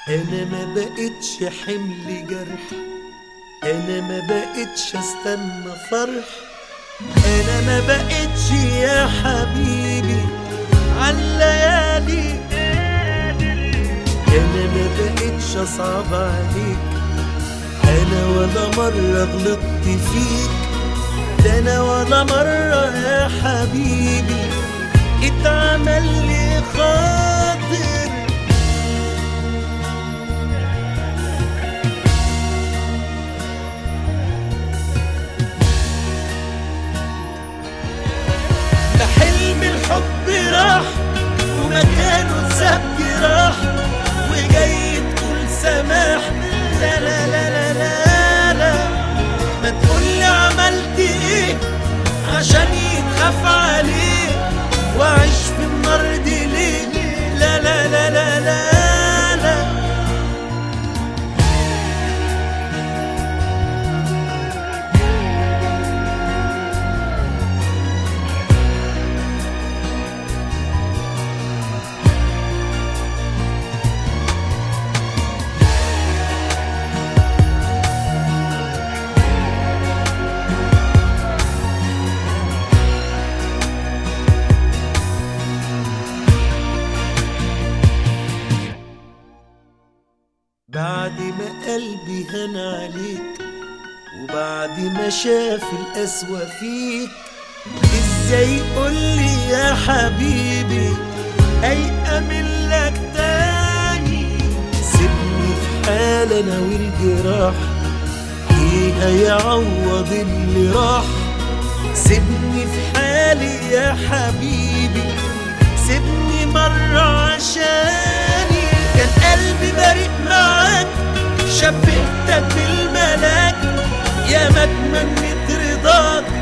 انا ما بقتش حمل جرح انا ما بقتش استنى فرح انا ما بقتش يا حبيبي عالليالي انا ما بقتش اصعب عليك انا ولا مرة غلطت فيك ده انا ولا مرة يا حبيبي اتعمل لي خاطر ده حلم الحب راح ومكانه ساب راح وجاي تقول سماح لا لا لا لا لا لا ما تقولي عملت ايه عشان يتخاف عليه واعيش في النار دي ليه لا لا لا لا لا لا بعد ما قلبي هان عليك وبعد ما شاف القسوة فيك ازاي قولي يا حبيبي ايأمن لك تاني سيبني في حال انا والجراح ايه هيعوض اللي راح سيبني في حالي يا حبيبي سيبني مرة عشاني كان قلبي بريء معاك شبهتك بالملاك يا ما اتمنيت رضاك